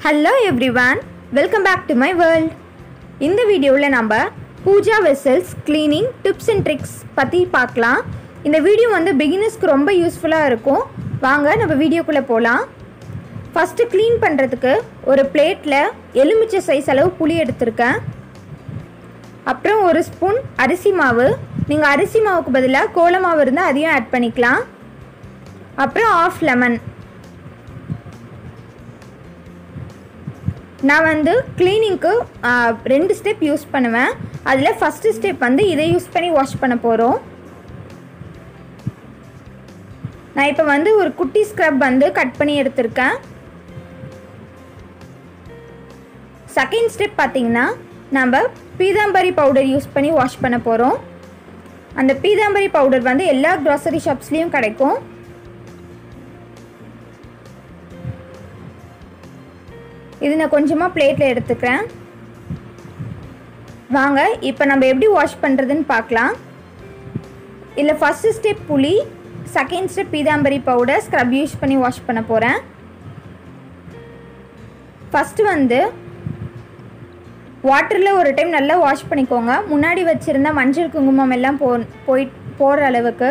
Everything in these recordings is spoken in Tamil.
hello everyone welcome back to my world இந்த வீடியோவில் நம்ம Pooja vessels cleaning tips and tricks பற்றி பார்க்கலாம் இந்த வீடியோ வந்து பிகினர்ஸ்க்கு ரொம்ப யூஸ்ஃபுல்லாக இருக்கும் வாங்க நம்ம வீடியோக்குள்ளே போகலாம் ஃபஸ்ட்டு க்ளீன் பண்ணுறதுக்கு ஒரு பிளேட்டில் எலுமிச்சை சைஸ் அளவு புளி எடுத்திருக்கேன் அப்புறம் ஒரு ஸ்பூன் அரிசி மாவு நீங்கள் அரிசி மாவுக்கு பதிலாக கோல மாவு இருந்தால் அதையும் ஆட் பண்ணிக்கலாம் அப்புறம் ஆஃப் லெமன் நான் வந்து க்ளீனிங்க்கு ரெண்டு ஸ்டெப் யூஸ் பண்ணுவேன் அதில் ஃபஸ்ட்டு ஸ்டெப் வந்து இதை யூஸ் பண்ணி வாஷ் பண்ண போகிறோம் நான் இப்போ வந்து ஒரு குட்டி ஸ்க்ரப் வந்து கட் பண்ணி எடுத்திருக்கேன் செகண்ட் ஸ்டெப் பார்த்தீங்கன்னா நம்ம பீதாம்பரி பவுடர் யூஸ் பண்ணி வாஷ் பண்ண போகிறோம் அந்த பீதாம்பரி பவுடர் வந்து எல்லா க்ராசரி ஷாப்ஸ்லேயும் கிடைக்கும் இது நான் கொஞ்சமாக பிளேட்டில் எடுத்துக்கிறேன் வாங்க இப்போ நம்ம எப்படி வாஷ் பண்ணுறதுன்னு பார்க்கலாம் இல்லை ஃபஸ்ட்டு ஸ்டெப் புளி second step Pitambari powder scrub use பண்ணி வாஷ் பண்ண போகிறேன் ஃபஸ்ட்டு வந்து வாட்டரில் ஒரு டைம் நல்லா வாஷ் பண்ணிக்கோங்க முன்னாடி வச்சுருந்த மஞ்சள் குங்குமம் எல்லாம் போ போய் போகிற அளவுக்கு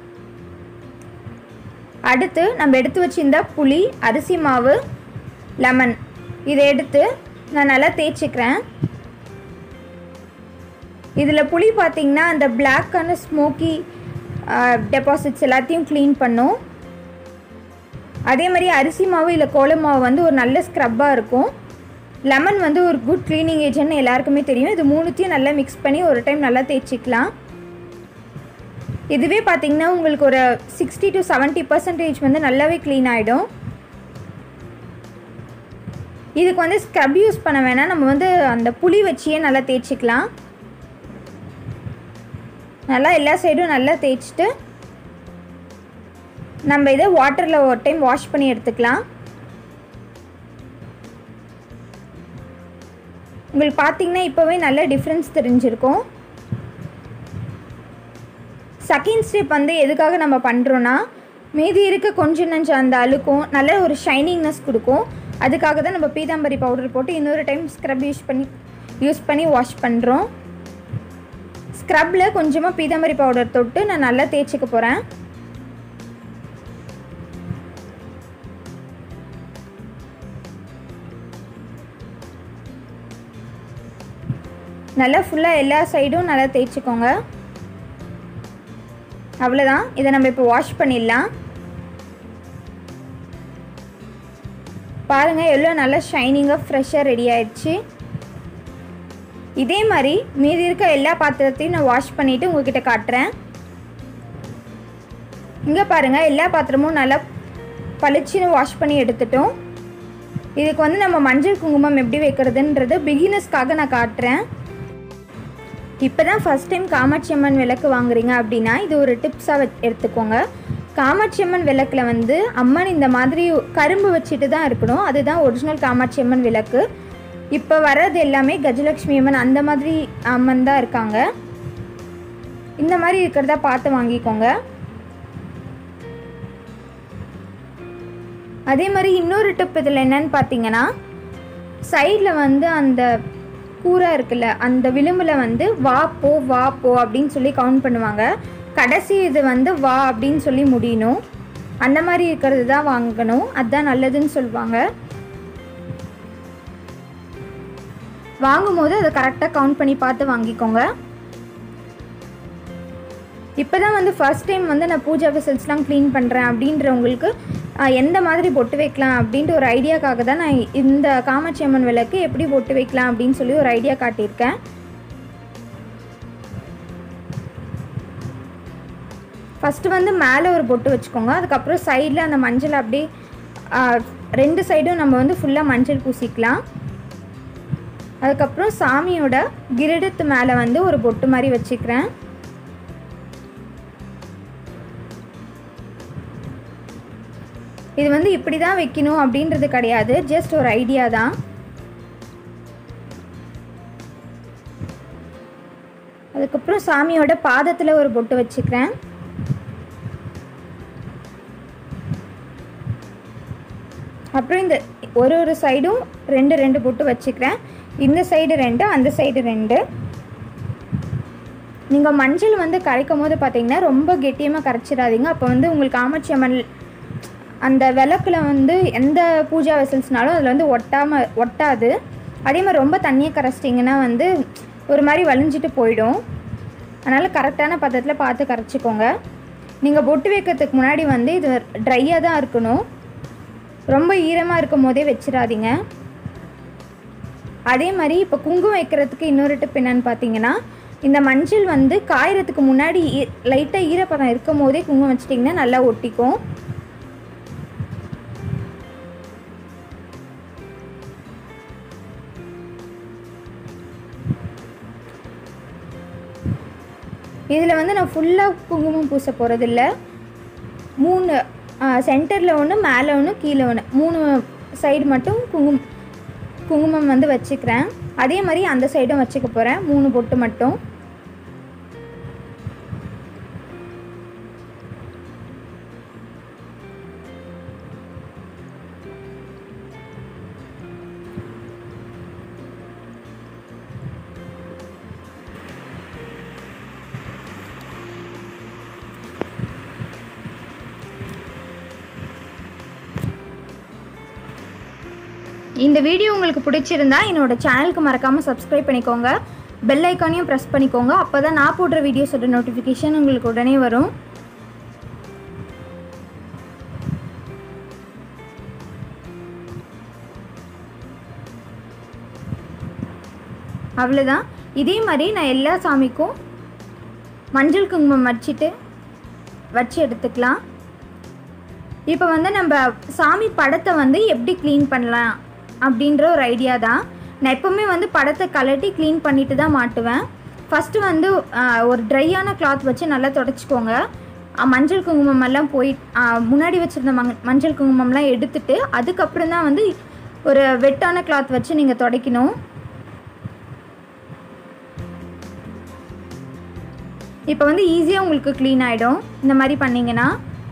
அடுத்து நம்ம எடுத்து வச்சிருந்த புளி அரிசி மாவு லெமன் இதை எடுத்து நான் நல்லா தேய்ச்சிக்கிறேன் இதில் புளி பார்த்திங்கன்னா அந்த பிளாக்கான ஸ்மோக்கி டெபாசிட்ஸ் எல்லாத்தையும் க்ளீன் பண்ணும் அதே மாதிரி அரிசி மாவு இல்லை கோலம் மாவு வந்து ஒரு நல்ல ஸ்க்ரப்பாக இருக்கும் லெமன் வந்து ஒரு குட் க்ளீனிங் ஏஜென்ட்னு எல்லாருக்குமே தெரியும் இது மூணுத்தையும் நல்லா மிக்ஸ் பண்ணி ஒரு டைம் நல்லா தேய்ச்சிக்கலாம் இதுவே பார்த்திங்கன்னா உங்களுக்கு ஒரு சிக்ஸ்டி டு செவன்ட்டி பர்சன்டேஜ் வந்து நல்லாவே க்ளீன் ஆகிடும் இதுக்கு வந்து ஸ்க்ரப் யூஸ் பண்ண வேணாம் நம்ம வந்து அந்த புளி வச்சியே நல்லா தேய்ச்சிக்கலாம் நல்லா எல்லா சைடும் நல்லா தேய்ச்சிட்டு நம்ம இதை வாட்டரில் ஒரு டைம் வாஷ் பண்ணி எடுத்துக்கலாம் உங்களுக்கு பார்த்தீங்கன்னா இப்போவே நல்ல டிஃப்ரென்ஸ் தெரிஞ்சிருக்கும் செகண்ட் ஸ்டெப் வந்து எதுக்காக நம்ம பண்ணுறோன்னா மீதி இருக்க கொஞ்சம் நஞ்சம் அந்த அழுக்கும் நல்ல ஒரு ஷைனிங்னஸ் கொடுக்கும் அதுக்காக தான் நம்ம பீதாம்பரி பவுடர் போட்டு இன்னொரு டைம் ஸ்க்ரப் யூஸ் பண்ணி யூஸ் பண்ணி வாஷ் பண்ணுறோம் ஸ்க்ரப்பில் கொஞ்சமாக பீதாம்பரி பவுடர் தொட்டு நான் நல்லா தேய்ச்சிக்க போகிறேன் நல்லா ஃபுல்லாக எல்லா சைடும் நல்லா தேய்ச்சிக்கோங்க அவ்வளோதான் இதை நம்ம இப்போ வாஷ் பண்ணிடலாம் பாருங்கள் எவ்வளோ நல்லா ஷைனிங்காக ஃப்ரெஷ்ஷாக ரெடி ஆயிடுச்சு இதே மாதிரி மீதி இருக்க எல்லா பாத்திரத்தையும் நான் வாஷ் பண்ணிவிட்டு உங்ககிட்ட காட்டுறேன் இங்கே பாருங்கள் எல்லா பாத்திரமும் நல்லா பளிச்சுன்னு வாஷ் பண்ணி எடுத்துட்டோம் இதுக்கு வந்து நம்ம மஞ்சள் குங்குமம் எப்படி வைக்கிறதுன்றது பிகினர்ஸ்க்காக நான் காட்டுறேன் இப்போ தான் ஃபஸ்ட் டைம் காமாட்சி அம்மன் விளக்கு வாங்குறீங்க அப்படின்னா இது ஒரு டிப்ஸாக எடுத்துக்கோங்க காமாட்சி அம்மன் விளக்கில் வந்து அம்மன் இந்த மாதிரி கரும்பு வச்சுட்டு தான் இருக்கணும் அதுதான் ஒரிஜினல் காமாட்சி அம்மன் விளக்கு இப்போ வர்றது எல்லாமே கஜலக்ஷ்மி அம்மன் அந்த மாதிரி அம்மன் தான் இருக்காங்க இந்த மாதிரி இருக்கிறதா பார்த்து வாங்கிக்கோங்க அதே மாதிரி இன்னொரு டிப் இதில் என்னன்னு பார்த்தீங்கன்னா சைடில் வந்து அந்த கூரை இருக்குல்ல அந்த விளிம்பில் வந்து வா போ வா போ அப்படின்னு சொல்லி கவுண்ட் பண்ணுவாங்க கடைசி இது வந்து வா அப்படின்னு சொல்லி முடியணும் அந்த மாதிரி இருக்கிறது தான் வாங்கணும் அதுதான் நல்லதுன்னு சொல்லுவாங்க வாங்கும்போது அதை கரெக்டாக கவுண்ட் பண்ணி பார்த்து வாங்கிக்கோங்க இப்போ தான் வந்து ஃபர்ஸ்ட் டைம் வந்து நான் பூஜா வெசல்ஸ்லாம் க்ளீன் பண்ணுறேன் அப்படின்றவங்களுக்கு எந்த மாதிரி பொட்டு வைக்கலாம் அப்படின்ட்டு ஒரு ஐடியாக்காக தான் நான் இந்த காமாட்சி அம்மன் விளக்கு எப்படி பொட்டு வைக்கலாம் அப்படின்னு சொல்லி ஒரு ஐடியா காட்டியிருக்கேன் ஃபஸ்ட்டு வந்து மேலே ஒரு பொட்டு வச்சுக்கோங்க அதுக்கப்புறம் சைடில் அந்த மஞ்சள் அப்படியே ரெண்டு சைடும் நம்ம வந்து ஃபுல்லாக மஞ்சள் பூசிக்கலாம் அதுக்கப்புறம் சாமியோட கிரீடத்து மேலே வந்து ஒரு பொட்டு மாதிரி வச்சுக்கிறேன் இது வந்து இப்படி தான் வைக்கணும் அப்படின்றது கிடையாது ஜஸ்ட் ஒரு ஐடியா தான் அதுக்கப்புறம் சாமியோட பாதத்தில் ஒரு பொட்டு வச்சுக்கிறேன் அப்புறம் இந்த ஒரு ஒரு சைடும் ரெண்டு ரெண்டு பொட்டு வச்சுக்கிறேன் இந்த சைடு ரெண்டு அந்த சைடு ரெண்டு நீங்கள் மஞ்சள் வந்து கரைக்கும் போது பார்த்தீங்கன்னா ரொம்ப கெட்டியமாக கரைச்சிடாதீங்க அப்போ வந்து உங்களுக்கு காமாட்சி அம்மன் அந்த விளக்குல வந்து எந்த பூஜா வெசல்ஸ்னாலும் அதில் வந்து ஒட்டாமல் ஒட்டாது அதே மாதிரி ரொம்ப தண்ணியை கரைச்சிட்டிங்கன்னா வந்து ஒரு மாதிரி வலிஞ்சிட்டு போயிடும் அதனால் கரெக்டான பதத்தில் பார்த்து கரைச்சிக்கோங்க நீங்கள் பொட்டு வைக்கிறதுக்கு முன்னாடி வந்து இது ட்ரையாக தான் இருக்கணும் ரொம்ப ஈரமாக இருக்கும் போதே வச்சிடாதீங்க அதே மாதிரி இப்போ குங்குமம் வைக்கிறதுக்கு இன்னொரு டிப் என்னன்னு பார்த்தீங்கன்னா இந்த மஞ்சள் வந்து காயறதுக்கு முன்னாடி லைட்டாக ஈரப்பதம் இருக்கும் போதே குங்குமம் வச்சிட்டிங்கன்னா நல்லா ஒட்டிக்கும் இதில் வந்து நான் ஃபுல்லாக குங்குமம் பூச போகிறதில்ல மூணு சென்டரில் ஒன்று மேலே ஒன்று கீழே ஒன்று மூணு சைடு மட்டும் குங்குமம் குங்குமம் வந்து வச்சுக்கிறேன் அதே மாதிரி அந்த சைடும் வச்சுக்க போகிறேன் மூணு பொட்டு மட்டும் இந்த வீடியோ உங்களுக்கு பிடிச்சிருந்தா என்னோட சேனலுக்கு மறக்காமல் சப்ஸ்கிரைப் பண்ணிக்கோங்க பெல் ஐக்கானையும் ப்ரெஸ் பண்ணிக்கோங்க அப்போ தான் நான் போடுற வீடியோஸோட நோட்டிஃபிகேஷன் உங்களுக்கு உடனே வரும் அவ்வளோதான் இதே மாதிரி நான் எல்லா சாமிக்கும் மஞ்சள் குங்குமம் வச்சுட்டு வச்சு எடுத்துக்கலாம் இப்போ வந்து நம்ம சாமி படத்தை வந்து எப்படி க்ளீன் பண்ணலாம் அப்படின்ற ஒரு ஐடியா தான் நான் எப்போவுமே வந்து படத்தை கலட்டி க்ளீன் பண்ணிட்டு தான் மாட்டுவேன் ஃபஸ்ட்டு வந்து ஆஹ், ஒரு ட்ரையான கிளாத் வச்சு நல்லா தொடச்சிக்கோங்க ஆஹ், மஞ்சள் குங்குமம் எல்லாம் போய் ஆஹ், முன்னாடி வச்சுருந்த மங் மஞ்சள் குங்குமம்லாம் எடுத்துட்டு அதுக்கப்புறம் தான் வந்து ஒரு வெட்டான கிளாத் வச்சு நீங்கள் துடைக்கணும் இப்போ வந்து ஈஸியாக உங்களுக்கு க்ளீன் ஆகிடும் இந்த மாதிரி பண்ணிங்கன்னா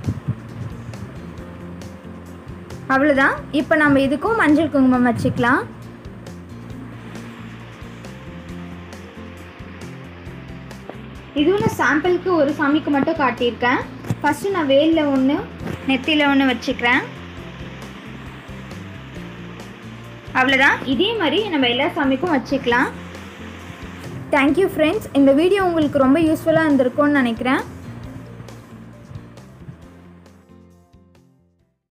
அவ்வளோதான் இப்போ நம்ம இதுக்கும் மஞ்சள் குங்குமம் வச்சுக்கலாம் இதுவும் நான் சாம்பிளுக்கு ஒரு சாமிக்கு மட்டும் காட்டியிருக்கேன் ஃபஸ்ட்டு நான் வேலில் ஒன்று நெத்தியில் ஒன்று வச்சுக்கிறேன் அவ்வளோதான் இதே மாதிரி நம்ம எல்லா சாமிக்கும் வச்சுக்கலாம் தேங்க்யூ ஃப்ரெண்ட்ஸ் இந்த வீடியோ உங்களுக்கு ரொம்ப யூஸ்ஃபுல்லாக இருந்திருக்கும்னு நினைக்கிறேன்